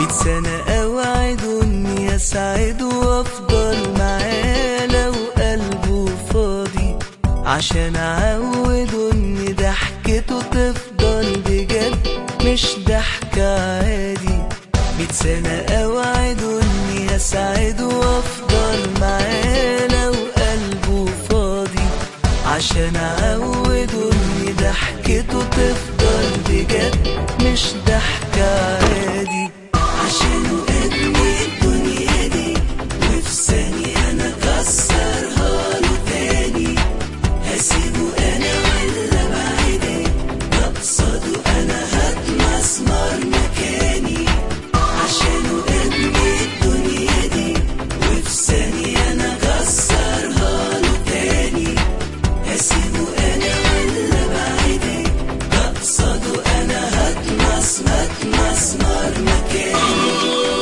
ميت سنة أوعد إني أسعد وأفضل معاه لو قلبه فاضي عشان أعوده إن ضحكته تفضل بجد مش ضحكة عادي ميت سنة أوعده إني أسعده وأفضل معاه لو قلبه فاضي عشان أعوده إن ضحكته تفضل بجد مش ضحكة عادي عشانه ابني الدنيا دي وفي ثانية أنا أكسرها له تاني هسيبه أنا ولا بعيدة بقصده أنا هتمسمر مكاني عشانه ابني الدنيا دي وفي ثانية أنا أكسرها له تاني هسيبه أنا ولا بعيدة بقصده أنا هتمس هتمسمر مكاني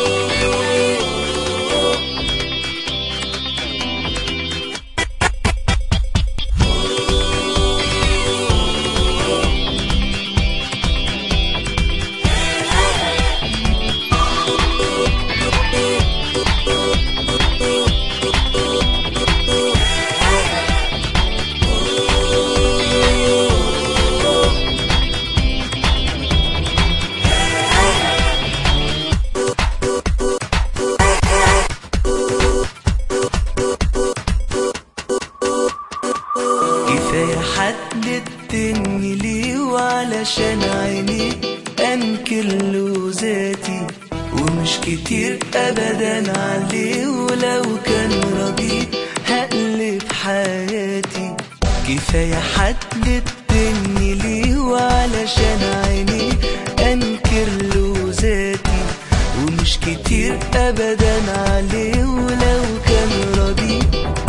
كفاية حددتني ليه وعلشان عيني أنكر له ذاتي ومش كتير أبدا عليه ولو كان راضي هقلب حياتي كفاية حددتني ليه وعلشان عيني أنكر له ذاتي ومش كتير أبدا عليه ولو كان راضي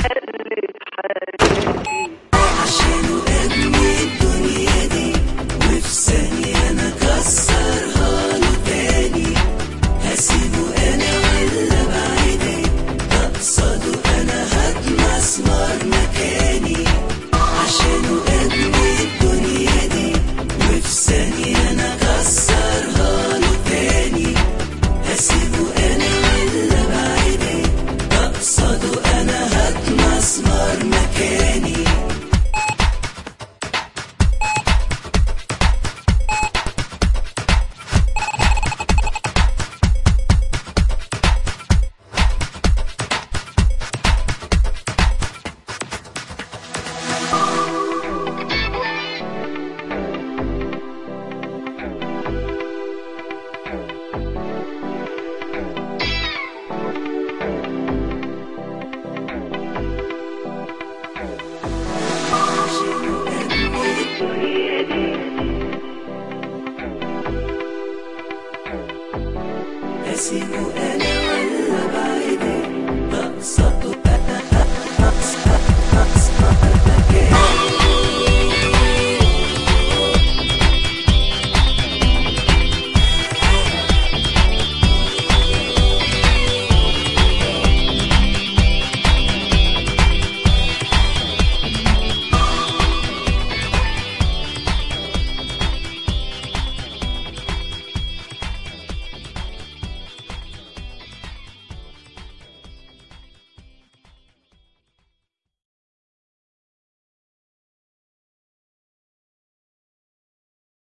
عشانه ابني الدنيا دي وفي ثانية أنا أكسرها له تاني هسيبه أنا ولا بعيدة أقصده أنا هتمسمر مكاني عشانه ابني الدنيا دي وفي ثانية أنا أكسرها له تاني هسيبه أنا ولا بعيدة أقصده أنا هتمسمر مكاني هسيبه